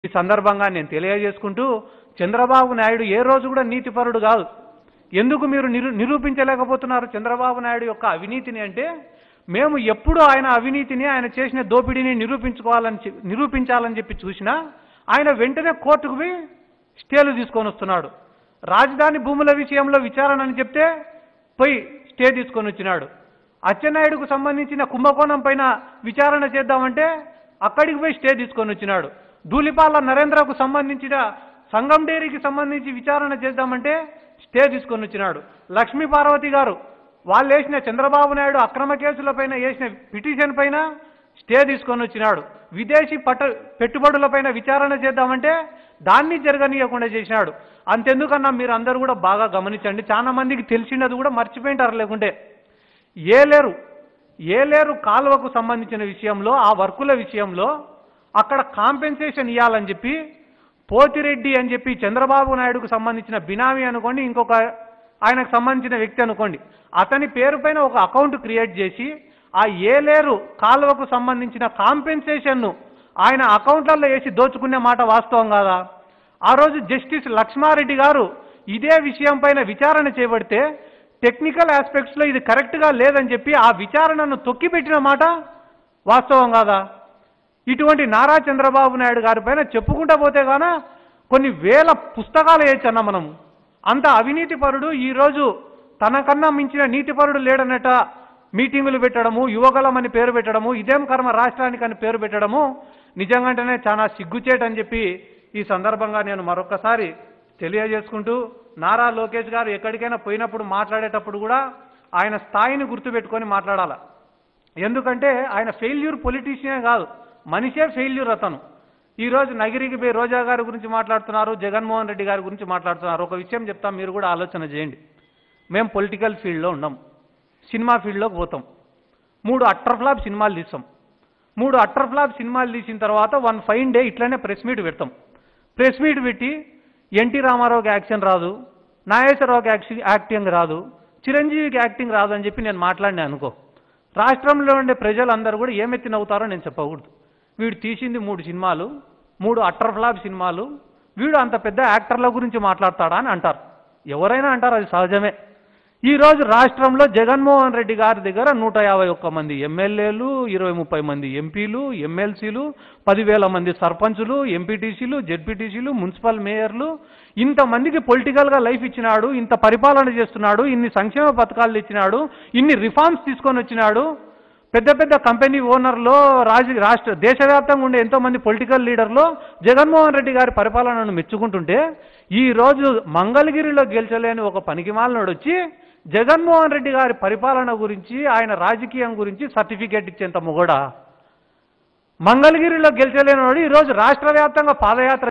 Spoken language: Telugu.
ఈ సందర్భంగా నేను తెలియజేసుకుంటూ చంద్రబాబు నాయుడు ఏ రోజు కూడా నీతిపరుడు కాదు ఎందుకు మీరు నిరూ నిరూపించలేకపోతున్నారు చంద్రబాబు నాయుడు యొక్క అవినీతిని అంటే మేము ఎప్పుడు ఆయన అవినీతిని ఆయన చేసిన దోపిడీని నిరూపించుకోవాలని చె- నిరూపించాలని చెప్పి చూసినా ఆయన వెంటనే కోర్టుకు పోయి స్టేలు తీసుకొని వస్తున్నాడు రాజధాని భూముల విషయంలో విచారణ అని చెప్తే పోయి స్టే తీసుకొని వచ్చినాడు అచ్చెన్నాయుడుకు సంబంధించిన కుంభకోణం పైన విచారణ చేద్దామంటే అక్కడికి పోయి స్టే తీసుకొని వచ్చినాడు ధూళిపాల నరేంద్రకు సంబంధించిన సంగం డైరీకి సంబంధించి విచారణ చేద్దామంటే స్టే తీసుకొని వచ్చినాడు లక్ష్మీ పార్వతి గారు వాళ్ళు వేసిన చంద్రబాబు నాయుడు అక్రమ కేసుల పైన వేసిన పిటిషన్ పైన స్టే తీసుకొని వచ్చినాడు విదేశీ పట్ట పెట్టుబడులపైన విచారణ చేద్దామంటే దాన్ని జరగనీయకుండా చేసినాడు అంతెందుకన్నా మీరు అందరూ కూడా బాగా గమనించండి చాలా మందికి తెలిసినది కూడా మర్చిపోయింటారు లేకుంటే ఏలేరు ఏలేరు కాలువకు సంబంధించిన విషయంలో ఆ వర్కుల విషయంలో అక్కడ కాంపెన్సేషన్ ఇవ్వాలని చెప్పి పోతిరెడ్డి అని చెప్పి చంద్రబాబు నాయుడుకు సంబంధించిన బినామీ అనుకోండి ఇంకొక ఆయనకు సంబంధించిన వ్యక్తి అనుకోండి అతని పేరు పైన ఒక అకౌంట్ క్రియేట్ చేసి ఆ ఏలేరు కాలువకు సంబంధించిన కాంపెన్సేషన్ను ఆయన అకౌంట్లలో వేసి దోచుకునే మాట వాస్తవం కాదా ఆ రోజు జస్టిస్ లక్ష్మారెడ్డి గారు ఇదే విషయం పైన విచారణ చేపడితే టెక్నికల్ ఆస్పెక్ట్స్లో ఇది కరెక్ట్గా లేదని చెప్పి ఆ విచారణను తొక్కిపెట్టిన మాట వాస్తవం కాదా ఇటువంటి నారా చంద్రబాబు నాయుడు గారి పైన చెప్పుకుంటా పోతే గాన కొన్ని వేల పుస్తకాలు వేయచ్చన్న మనం అంత అవినీతి పరుడు ఈరోజు తనకన్నా మించిన నీతిపరుడు లేడనట మీటింగులు పెట్టడము యువగలం అని పేరు పెట్టడము ఇదేం కర్మ రాష్ట్రానికి అని పేరు పెట్టడము నిజంగానే చాలా సిగ్గుచేటని చెప్పి ఈ సందర్భంగా నేను మరొకసారి తెలియజేసుకుంటూ నారా లోకేష్ గారు ఎక్కడికైనా పోయినప్పుడు మాట్లాడేటప్పుడు కూడా ఆయన స్థాయిని గుర్తుపెట్టుకొని మాట్లాడాలి ఎందుకంటే ఆయన ఫెయిల్యూర్ పొలిటీషియన్ కాదు మనిషే ఫెయిల్యూర్ అతను ఈరోజు నగిరికి పోయి రోజా గారి గురించి మాట్లాడుతున్నారు జగన్మోహన్ రెడ్డి గారి గురించి మాట్లాడుతున్నారు ఒక విషయం చెప్తాం మీరు కూడా ఆలోచన చేయండి మేము పొలిటికల్ ఫీల్డ్లో ఉన్నాం సినిమా ఫీల్డ్లోకి పోతాం మూడు అట్టర్ ఫ్లాప్ సినిమాలు తీస్తాం మూడు అట్టర్ ఫ్లాప్ సినిమాలు తీసిన తర్వాత వన్ ఫైన్ డే ఇట్లనే ప్రెస్ మీట్ పెడతాం ప్రెస్ మీట్ పెట్టి ఎన్టీ రామారావుకి యాక్షన్ రాదు నాగేశ్వరరావుకి యాక్షన్ యాక్టింగ్ రాదు చిరంజీవికి యాక్టింగ్ రాదు అని చెప్పి నేను మాట్లాడినా అనుకో రాష్ట్రంలో ఉండే ప్రజలందరూ కూడా ఏమెత్తి నవ్వుతారో నేను చెప్పకూడదు వీడు తీసింది మూడు సినిమాలు మూడు అట్టర్ ఫ్లాప్ సినిమాలు వీడు అంత పెద్ద యాక్టర్ల గురించి మాట్లాడతాడా అని అంటారు ఎవరైనా అంటారు అది సహజమే ఈ రోజు రాష్ట్రంలో జగన్మోహన్ రెడ్డి గారి దగ్గర నూట యాభై ఒక్క మంది ఎమ్మెల్యేలు ఇరవై ముప్పై మంది ఎంపీలు ఎమ్మెల్సీలు పదివేల మంది సర్పంచులు ఎంపీటీసీలు జెడ్పీటీసీలు మున్సిపల్ మేయర్లు ఇంతమందికి పొలిటికల్గా లైఫ్ ఇచ్చినాడు ఇంత పరిపాలన చేస్తున్నాడు ఇన్ని సంక్షేమ పథకాలు ఇచ్చినాడు ఇన్ని రిఫార్మ్స్ తీసుకొని వచ్చినాడు పెద్ద పెద్ద కంపెనీ ఓనర్లో రాజ రాష్ట్ర దేశవ్యాప్తంగా ఉండే ఎంతో మంది పొలిటికల్ లీడర్లో జగన్మోహన్ రెడ్డి గారి పరిపాలనను మెచ్చుకుంటుంటే ఈ రోజు మంగళగిరిలో గెలిచలేని ఒక పనికిమాలనోడు వచ్చి జగన్మోహన్ రెడ్డి గారి పరిపాలన గురించి ఆయన రాజకీయం గురించి సర్టిఫికేట్ ఇచ్చేంత మొగడా మంగళగిరిలో గెలిచలేనివాడు ఈరోజు రాష్ట్ర వ్యాప్తంగా పాదయాత్ర